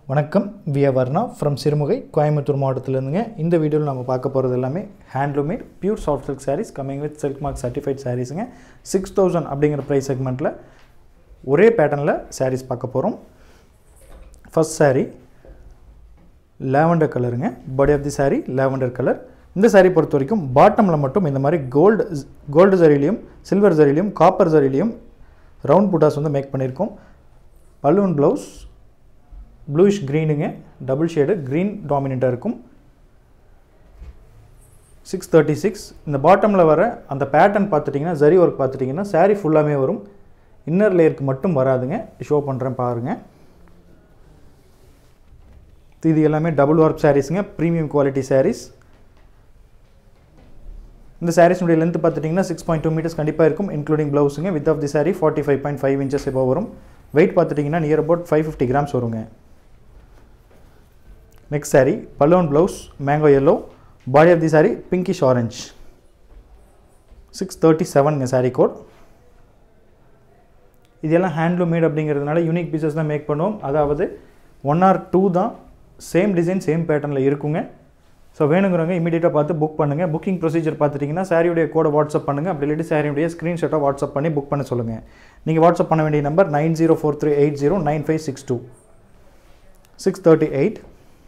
வணக்கம் வியா வர்ணா ஃப்ரம் சிறுமுகை கோயம்புத்தூர் மாவட்டத்திலேருந்துங்க இந்த வீடியோவில் நம்ம பார்க்க போகிறது எல்லாமே handloomed pure soft silk sarees coming with silk mark certified சாரீஸுங்க சிக்ஸ் தௌசண்ட் அப்படிங்கிற ப்ரைஸ் செக்மெண்ட்டில் ஒரே பேட்டர்னில் சாரீஸ் பார்க்க போகிறோம் ஃபர்ஸ்ட் saree லாவெண்டர் கலருங்க body of the saree lavender colour இந்த saree பொறுத்த வரைக்கும் பாட்டமில் மட்டும் இந்த மாதிரி கோல்டு கோல்டு ஜரிலையும் சில்வர் ஜரிலையும் காப்பர் ஜரிலையும் ரவுண்ட் புட்டாஸ் வந்து மேக் பண்ணியிருக்கோம் பலூன் ப்ளவுஸ் ப்ளூஷ் க்ரீனுங்க டபுள் ஷேடு க்ரீன் டாமினண்ட்டாக இருக்கும் சிக்ஸ் தேர்ட்டி சிக்ஸ் இந்த பாட்டமில் வர அந்த பேட்டர்ன் பார்த்துட்டிங்கன்னா ஜரி ஒர்க் பார்த்துட்டிங்கன்னா saree ஃபுல்லாமே வரும் இன்னர் லேயருக்கு மட்டும் வராதுங்க ஷோ பண்ணுறேன் பாருங்கள் இது எல்லாமே டபுள் ஒர்க் சாரீஸுங்க ப்ரீமியம் குவாலிட்டி sarees இந்த சாரீஸ்னுடைய லென்த் பார்த்துட்டிங்கன்னா சிக்ஸ் பாயிண்ட் டூ மீட்டர்ஸ் கண்டிப்பாக இருக்கும் இன்க்ளூடிங் ப்ளவுஸுங்க width of the saree forty five point five inches இப்போ வரும் வெயிட் பார்த்துட்டிங்கன்னா near about five fifty grams வருங்க next saree balloon blouse mango yellow body of the saree pinkish orange six thirty செவனுங்க saree code இதெல்லாம் handloom made அப்படிங்கிறதுனால unique pieces தான் make பண்ணுவோம் அதாவது ஒன் ஆர் டூ தான் சேம் டிசைன் சேம் பேட்டர்னில் இருக்குங்க ஸோ வேணுங்கிறவங்க இமீடியட்டாக பார்த்து புக் பண்ணுங்கள் புக்கிங் ப்ரொசீஜர் பார்த்துட்டிங்கன்னா சாரியுடைய கோடை வாட்ஸ்அப் பண்ணுங்கள் அப்படி இல்லாட்டி சாரியுடைய ஸ்க்ரீன்ஷாட்டை வாட்ஸ்அப் பண்ணி புக் பண்ண சொல்லுங்கள் நீங்கள் வாட்ஸ்அப் பண்ண வேண்டிய number nine zero four three eight zero nine five six two six thirty eight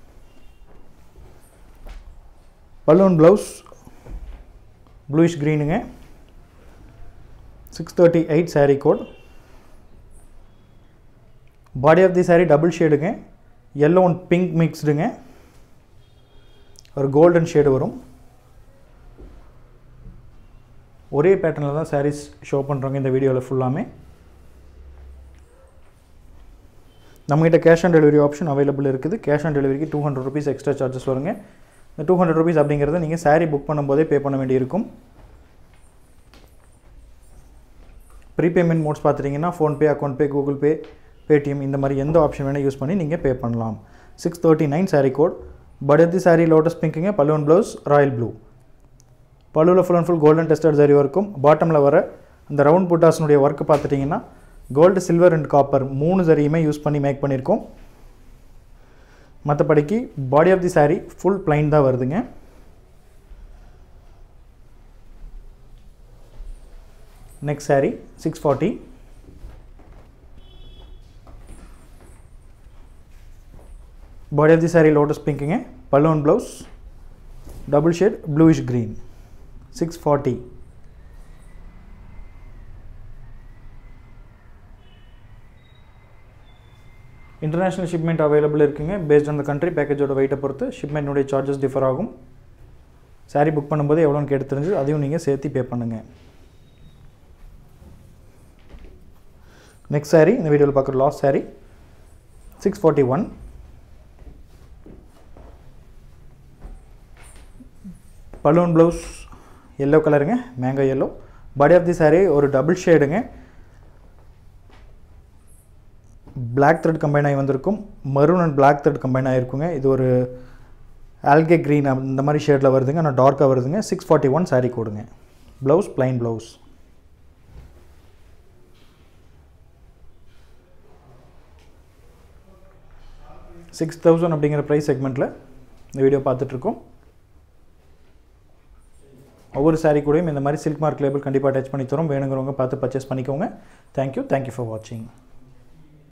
balloon blouse bluish க்ரீனுங்க six thirty eight saree code body of the saree double ஷேடுங்க எல்லோ அண்ட் பிங்க் மிக்ஸ்டுங்க ஒரு golden shade வரும் ஒரே பேட்டர்னில் தான் sarees show பண்ணுறோங்க இந்த வீடியோவில் ஃபுல்லாமே நம்மகிட்ட cash on delivery option available இருக்குது கேஷ் ஆன் டெலிவரிக்கு two hundred rupees extra charges வருங்க இந்த டூ ஹண்ட்ரட் ருபீஸ் அப்படிங்கிறத நீங்கள் saree புக் பண்ணும்போதே பே பண்ண வேண்டியிருக்கும் ப்ரீபேமெண்ட் மோட்ஸ் பார்த்துட்டிங்கன்னா PhonePe account pay Google Pay Paytm இந்த மாதிரி எந்த ஆப்ஷன் வேணால் யூஸ் பண்ணி நீங்கள் பே பண்ணலாம் six thirty nine saree code படத்தி saree லோட்டஸ் பிங்க்குங்க பலூன் ப்ளவுஸ் ராயல் ப்ளூ பல்லுவில் full and full golden tested சரி ஒர்க்கும் பாட்டமில் வர அந்த ரவுண்ட் புட்டாஸினுடைய ஒர்க்கு பார்த்துட்டிங்கன்னா கோல்டு சில்வர் அண்ட் காப்பர் மூணு சரியுமே யூஸ் பண்ணி மேக் பண்ணியிருக்கோம் மற்றபடிக்கு body of the saree full plain தான் வருதுங்க next saree six forty body of the saree lotus பிங்க்குங்க balloon blouse double shade bluish green six forty international shipment available இருக்குங்க based on the country பேக்கேஜோட வெயிட்டை பொறுத்து ஷிப்மெண்ட்டுடைய சார்ஜஸ் டிஃபர் ஆகும் saree book பண்ணும்போது எவ்வளோன்னு கேட்டு தெரிஞ்சு அதையும் நீங்கள் சேர்த்து பே பண்ணுங்கள் நெக்ஸ்ட் saree இந்த வீடியோவில் பார்க்குற last saree six forty one balloon blouse yellow கலருங்க mango yellow body of the saree ஒரு டபுள் ஷேடுங்க பிளாக் த்ரெட் கம்பைன் ஆகி வந்திருக்கும் maroon and black thread combine ஆகிருக்குங்க இது ஒரு ஆல்கே க்ரீன் இந்த மாதிரி ஷேடில் வருதுங்க ஆனால் டார்க்காக வருதுங்க சிக்ஸ் ஃபார்ட்டி ஒன் saree கொடுங்க blouse plain blouse six thousand அப்படிங்கிற ப்ரைஸ் செக்மெண்ட்டில் இந்த வீடியோ பார்த்துட்ருக்கோம் ஒவ்வொரு saree கூடயும் இந்த மாதிரி சில்க் மார்க் லேபிள் கண்டிப்பாக அட்டாச் பண்ணி தரோம் வேணுங்கிறவங்க பார்த்து பர்ச்சேஸ் பண்ணிக்கோங்க தேங்க்யூ தேங்க்யூ ஃபார் வாட்சிங்